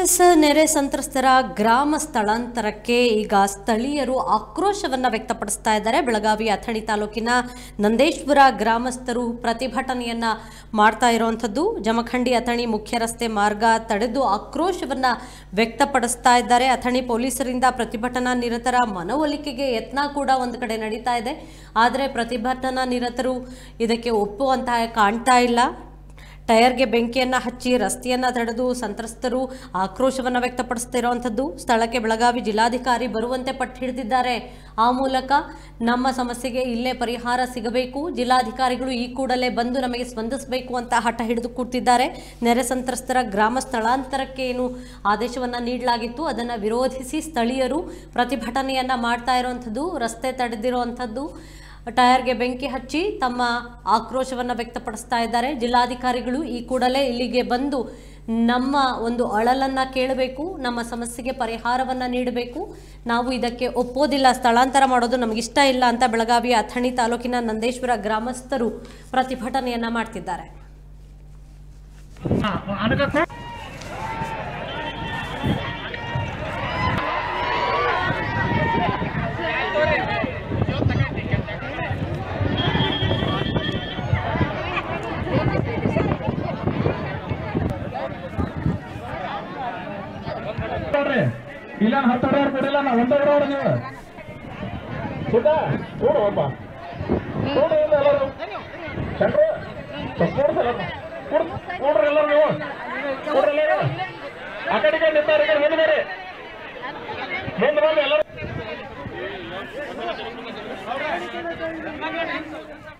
S ನೆರೆ ಸಂತ್ರಸ್ತರ ಗ್ರಾಮ ಸ್ಥಳಾಂತರಕ್ಕೆ ಈಗ ಸ್ಥಳೀಯರು ಆಕ್ರೋಶವನ್ನ ವ್ಯಕ್ತಪಡಿಸ್ತಾ ಇದ್ದಾರೆ ಬೆಳಗಾವಿ ಅಥಣಿ ತಾಲೂಕಿನ ನಂದೇಶ್ವರ ಗ್ರಾಮಸ್ಥರು ಪ್ರತಿಭಟನೆಯನ್ನ ಮಾಡ್ತಾ ಇರುವಂಥದ್ದು ಜಮಖಂಡಿ ಅಥಣಿ ಮುಖ್ಯ ರಸ್ತೆ ಮಾರ್ಗ ತಡೆದು ಆಕ್ರೋಶವನ್ನ ವ್ಯಕ್ತಪಡಿಸ್ತಾ ಇದ್ದಾರೆ ಅಥಣಿ ಪೊಲೀಸರಿಂದ ಪ್ರತಿಭಟನಾ ನಿರತರ ಮನವೊಲಿಕೆಗೆ ಯತ್ನ ಕೂಡ ಒಂದು ಕಡೆ ನಡೀತಾ ಇದೆ ಆದರೆ ಪ್ರತಿಭಟನಾ ನಿರತರು ಇದಕ್ಕೆ ಒಪ್ಪುವಂತಹ ಕಾಣ್ತಾ ಇಲ್ಲ ಟೈರ್ಗೆ ಬೆಂಕಿಯನ್ನು ಹಚ್ಚಿ ರಸ್ತೆಯನ್ನು ತಡೆದು ಸಂತ್ರಸ್ತರು ಆಕ್ರೋಶವನ್ನು ವ್ಯಕ್ತಪಡಿಸ್ತಿರುವಂಥದ್ದು ಸ್ಥಳಕ್ಕೆ ಬೆಳಗಾವಿ ಜಿಲ್ಲಾಧಿಕಾರಿ ಬರುವಂತೆ ಪಟ್ಟು ಹಿಡಿದಿದ್ದಾರೆ ಆ ಮೂಲಕ ನಮ್ಮ ಸಮಸ್ಯೆಗೆ ಇಲ್ಲೇ ಪರಿಹಾರ ಸಿಗಬೇಕು ಜಿಲ್ಲಾಧಿಕಾರಿಗಳು ಈ ಕೂಡಲೇ ಬಂದು ನಮಗೆ ಸ್ಪಂದಿಸಬೇಕು ಅಂತ ಹಠ ಹಿಡಿದು ಕೂತಿದ್ದಾರೆ ನೆರೆ ಸಂತ್ರಸ್ತರ ಗ್ರಾಮ ಸ್ಥಳಾಂತರಕ್ಕೆ ಏನು ಆದೇಶವನ್ನು ನೀಡಲಾಗಿತ್ತು ಅದನ್ನು ವಿರೋಧಿಸಿ ಸ್ಥಳೀಯರು ಪ್ರತಿಭಟನೆಯನ್ನು ಮಾಡ್ತಾ ಇರುವಂಥದ್ದು ರಸ್ತೆ ತಡೆದಿರುವಂಥದ್ದು ಟಯರ್ಗೆ ಬೆಂಕಿ ಹಚ್ಚಿ ತಮ್ಮ ಆಕ್ರೋಶವನ್ನು ವ್ಯಕ್ತಪಡಿಸ್ತಾ ಇದ್ದಾರೆ ಜಿಲ್ಲಾಧಿಕಾರಿಗಳು ಈ ಕೂಡಲೇ ಇಲ್ಲಿಗೆ ಬಂದು ನಮ್ಮ ಒಂದು ಅಳಲನ್ನು ಕೇಳಬೇಕು ನಮ್ಮ ಸಮಸ್ಯೆಗೆ ಪರಿಹಾರವನ್ನು ನೀಡಬೇಕು ನಾವು ಇದಕ್ಕೆ ಒಪ್ಪೋದಿಲ್ಲ ಸ್ಥಳಾಂತರ ಮಾಡೋದು ನಮಗಿಷ್ಟ ಇಲ್ಲ ಅಂತ ಬೆಳಗಾವಿ ಅಥಣಿ ತಾಲೂಕಿನ ನಂದೇಶ್ವರ ಗ್ರಾಮಸ್ಥರು ಪ್ರತಿಭಟನೆಯನ್ನ ಮಾಡ್ತಿದ್ದಾರೆ ನೋಡ್ರಿ ಇಲ್ಲ ಹತ್ತು ಹೊಡೆಯವ್ರು ಕೊಡಿಲ್ಲ ನಾ ಒಂದೇ ಹೊಡೆಯವ್ರು ನೀವು ಸುಧಾ ನೋಡು ಒಬ್ಬ ನೋಡು ಇಲ್ಲ ಎಲ್ಲರೂ ಚಂದ್ರ ಸ್ವಲ್ಪ ನೋಡ್ರಿ ಎಲ್ಲರೂ ನೋಡ್ರಿ ಎಲ್ಲರೂ ನೀವು ನೋಡ್ರಿ ಎಲ್ಲರೂ ಆ ಕಡೆ ಈ ಕಡೆ ನಿಂತಾರೆ ಈ ಕಡೆ ಮುಂದೆ ಬರ್ರಿ ಮುಂದೆ ಬರ್ರಿ ಎಲ್ಲರೂ